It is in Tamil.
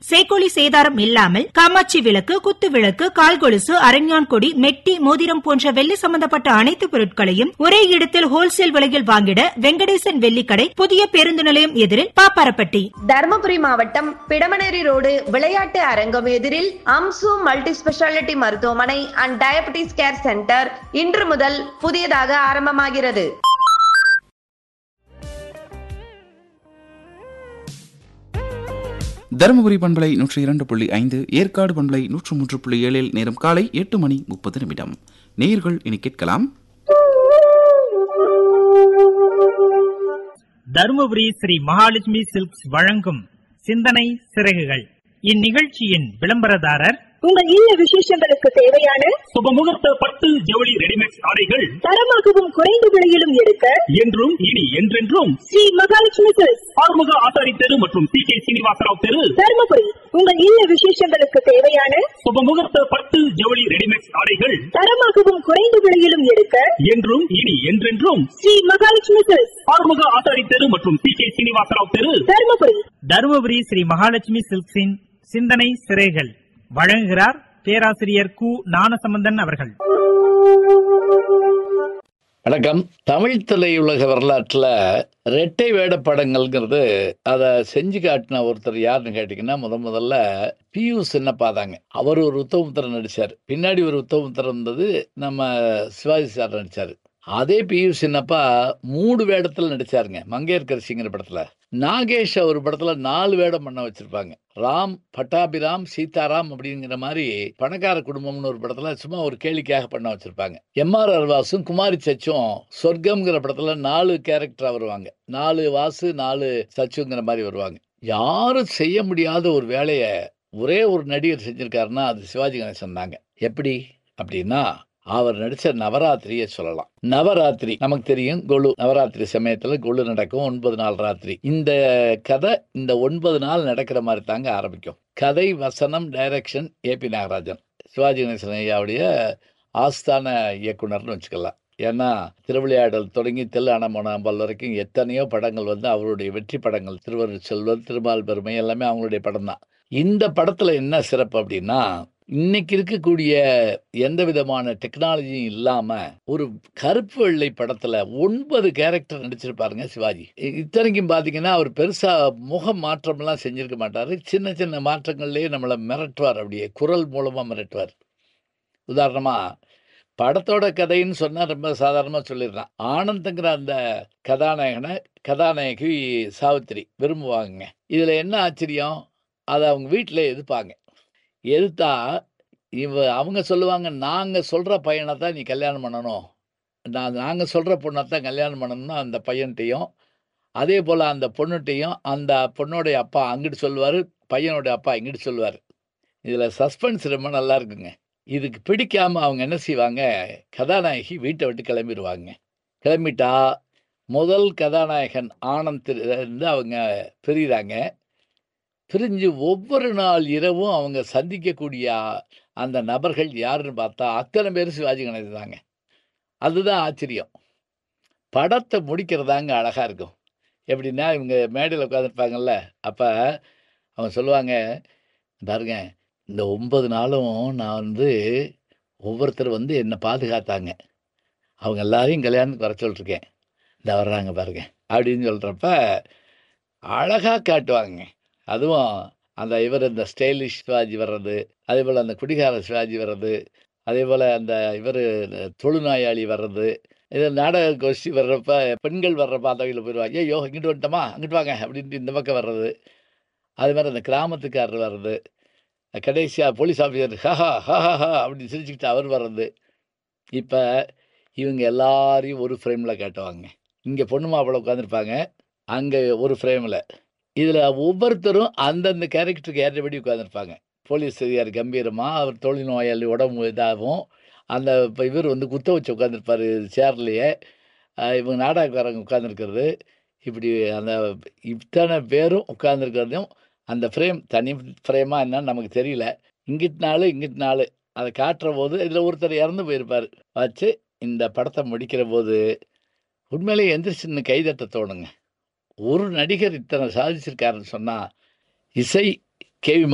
சேக்கோலி சேதாரம் இல்லாமல் காமாட்சி விளக்கு குத்து விளக்கு கால்கொலுசு அரஞ்ஞான் கொடி மெட்டி மோதிரம் போன்ற வெள்ளி சம்பந்தப்பட்ட அனைத்து பொருட்களையும் ஒரே இடத்தில் ஹோல்சேல் விலையில் வாங்கிட வெங்கடேசன் வெள்ளிக்கடை புதிய பேருந்து நிலையம் எதிரில் பாப்பாரப்பட்டி தருமபுரி மாவட்டம் பிடமனேரி ரோடு விளையாட்டு அரங்கம் எதிரில் அம்சு மல்டி ஸ்பெஷாலிட்டி மருத்துவமனை அண்ட் டயபெட்டிஸ் கேர் சென்டர் இன்று முதல் புதியதாக ஆரம்பமாகிறது தருமபுரி பண்பலை நூற்றி இரண்டு புள்ளி ஐந்து ஏற்காடு பண்பலை நூற்று மூன்று புள்ளி ஏழில் நேரம் காலை எட்டு மணி முப்பது நிமிடம் நேயர்கள் இனி கேட்கலாம் தருமபுரி ஸ்ரீ மகாலட்சுமி சில்க்ஸ் வழங்கும் சிந்தனை சிறகுகள் இந்நிகழ்ச்சியின் விளம்பரதாரர் உங்கள் இல்ல விசேஷங்களுக்கு தேவையான சுபமுகூர்த்த பட்டு ஜவுளி ரெடிமேட் ஆடைகள் தரமாகவும் குறைந்த விலையிலும் எடுக்க என்றும் இனி என்றென்றும் ஸ்ரீ மகாலட்சுமி சில்க்ஸ் ஆறுமுக ஆசாரி தெரு மற்றும் சி கே சீனிவாசராவ் தெரு தருமபுரி உங்கள் இல்ல விசேஷங்களுக்கு தேவையான சுபமுகூர்த்த பட்டு ஜவுளி ரெடிமேட் ஆடைகள் தரமாகவும் குறைந்த விலையிலும் எடுக்க என்றும் இனி என்றென்றும் ஸ்ரீ மகாலட்சுமி சில்க்ஸ் ஆறுமுக ஆசாரி தெரு மற்றும் சி கே சீனிவாசராவ் தெரு தருமபுரி தருமபுரி ஸ்ரீ மகாலட்சுமி சில்க்ஸின் சிந்தனை சிறைகள் வழங்குகிறார் பேராசிரியர் கு ஞானசம்பந்தன் அவர்கள் வணக்கம் தமிழ் திரையுலக வரலாற்றில் ரெட்டை வேட படங்கள்ங்கிறது அதை செஞ்சு காட்டின ஒருத்தர் யாருன்னு கேட்டிங்கன்னா முத முதல்ல பியு சின்னப்பா தாங்க அவர் ஒரு உத்தமபுத்திரன் நடிச்சார் பின்னாடி ஒரு உத்தமபுத்திரன் இருந்தது நம்ம சிவாஜி சார் நடிச்சார் அதே பியு சின்னப்பா மூணு வேடத்தில் நடிச்சாருங்க மங்கையர்கரசிங்கிற படத்துல நாகேஷ் ஒரு படத்துல நாலு வேடம் பண்ண வச்சிருப்பாங்க ராம் பட்டாபிராம் சீதாராம் அப்படிங்கிற மாதிரி பணக்கார குடும்பம்னு ஒரு படத்துல சும்மா ஒரு கேளிக்கையாக பண்ண வச்சிருப்பாங்க எம் ஆர் அர்வாஸும் குமாரி சச்சும் சொர்க்கம்ங்கிற படத்துல நாலு கேரக்டரா வருவாங்க நாலு வாசு நாலு சச்சுங்கிற மாதிரி வருவாங்க யாரும் செய்ய முடியாத ஒரு வேலையை ஒரே ஒரு நடிகர் செஞ்சிருக்காருன்னா அது சிவாஜி கணேசன் தாங்க எப்படி அப்படின்னா அவர் நடிச்ச நவராத்திரியை சொல்லலாம் நவராத்திரி நமக்கு தெரியும் கொலு நவராத்திரி சமயத்துல கொலு நடக்கும் ஒன்பது நாள் ராத்திரி இந்த கதை இந்த ஒன்பது நாள் நடக்கிற மாதிரி தாங்க ஆரம்பிக்கும் கதை வசனம் டைரக்ஷன் ஏபி நாகராஜன் சிவாஜி கணேசன் ஐயாவுடைய ஆஸ்தான இயக்குனர்னு வச்சுக்கலாம் ஏன்னா திருவிளையாடல் தொடங்கி தெல்லு அனமோனாம்பல் வரைக்கும் எத்தனையோ படங்கள் வந்து அவருடைய வெற்றி படங்கள் திருவருள் செல்வர் திருமால் பெருமை எல்லாமே அவங்களுடைய படம் தான் இந்த படத்துல என்ன சிறப்பு அப்படின்னா இன்னைக்கு இருக்கக்கூடிய எந்த விதமான டெக்னாலஜியும் இல்லாம ஒரு கருப்பு வெள்ளை படத்துல ஒன்பது கேரக்டர் நடிச்சிருப்பாருங்க சிவாஜி இ- இத்தனைக்கும் பாத்தீங்கன்னா அவர் பெருசா முக மாற்றம்லாம் செஞ்சிருக்க மாட்டாரு சின்ன சின்ன மாற்றங்கள்லயே நம்மளை மிரட்டுவார் அப்படியே குரல் மூலமா மிரட்டுவார் உதாரணமா படத்தோட கதைன்னு சொன்னா ரொம்ப சாதாரணமா சொல்லிடுறான் ஆனந்த்ங்கிற அந்த கதாநாயகனை கதாநாயகி சாவித்திரி விரும்புவாங்க இதுல என்ன ஆச்சரியம் அதை அவங்க வீட்டில் எதிர்ப்பாங்க எதிர்த்தா இவ அவங்க சொல்லுவாங்க நாங்கள் சொல்கிற பையனை தான் நீ கல்யாணம் பண்ணணும் நான் நாங்கள் சொல்கிற பொண்ணை தான் கல்யாணம் பண்ணணும்னு அந்த பையன்கிட்டையும் அதே போல் அந்த பொண்ணுகிட்டையும் அந்த பொண்ணோடைய அப்பா அங்கிட்டு சொல்லுவார் பையனுடைய அப்பா இங்கிட்டு சொல்லுவார் இதில் சஸ்பென்ஸ் ரொம்ப நல்லா இருக்குங்க இதுக்கு பிடிக்காம அவங்க என்ன செய்வாங்க கதாநாயகி வீட்டை விட்டு கிளம்பிடுவாங்க கிளம்பிட்டா முதல் கதாநாயகன் ஆனந்த் இருந்து அவங்க பிரிகிறாங்க பிரிஞ்சு ஒவ்வொரு நாள் இரவும் அவங்க சந்திக்கக்கூடிய அந்த நபர்கள் யாருன்னு பார்த்தா அத்தனை பேர் சிவாஜி கணேசன் தாங்க அதுதான் ஆச்சரியம் படத்தை முடிக்கிறதாங்க அழகாக இருக்கும் எப்படின்னா இவங்க மேடையில் உட்காந்துருப்பாங்கல்ல அப்போ அவங்க சொல்லுவாங்க பாருங்க இந்த ஒன்பது நாளும் நான் வந்து ஒவ்வொருத்தர் வந்து என்னை பாதுகாத்தாங்க அவங்க எல்லாரையும் கல்யாணத்துக்கு வர சொல்லிருக்கேன் இந்த வர்றாங்க பாருங்க அப்படின்னு சொல்கிறப்ப அழகாக காட்டுவாங்க அதுவும் அந்த இவர் இந்த ஸ்டைலிஷ் சிவாஜி வர்றது அதே போல் அந்த குடிகார சிவாஜி வர்றது அதே போல் அந்த இவர் தொழுநோயாளி வர்றது இது நாடக கோஷ்டி வர்றப்ப பெண்கள் வர்றப்ப அந்த வகையில் போயிடுவாங்க ஐயோ இங்கிட்டு வந்துட்டோமா அங்கிட்டு வாங்க அப்படின்ட்டு இந்த பக்கம் வர்றது அது மாதிரி அந்த கிராமத்துக்காரர் வர்றது கடைசியாக போலீஸ் ஆஃபீஸர் ஹஹா ஹஹா ஹா அப்படின்னு சிரிச்சுக்கிட்டு அவர் வர்றது இப்போ இவங்க எல்லாரையும் ஒரு ஃப்ரேமில் காட்டுவாங்க இங்கே பொண்ணு மாப்பிள்ளை உட்காந்துருப்பாங்க அங்கே ஒரு ஃப்ரேமில் இதில் ஒவ்வொருத்தரும் அந்தந்த கேரக்டருக்கு ஏற்றபடி உட்காந்துருப்பாங்க போலீஸ் அதிகாரி கம்பீரமாக அவர் தொழில்நோயாளி உடம்பு இதாகும் அந்த இப்போ இவர் வந்து குத்த வச்சு உட்காந்துருப்பார் சேர்லேயே இவங்க நாடகக்காரங்க உட்காந்துருக்கிறது இப்படி அந்த இத்தனை பேரும் உட்காந்துருக்கிறதையும் அந்த ஃப்ரேம் தனி ஃப்ரேமாக என்னன்னு நமக்கு தெரியல இங்கிட்டு நாள் இங்கிட்டு நாள் அதை காட்டுற போது இதில் ஒருத்தர் இறந்து போயிருப்பார் வச்சு இந்த படத்தை முடிக்கிற போது உண்மையிலேயே எந்திரிச்சுன்னு கைதட்ட தோணுங்க ஒரு நடிகர் இத்தனை சாதிச்சிருக்காருன்னு சொன்னால் இசை கேவி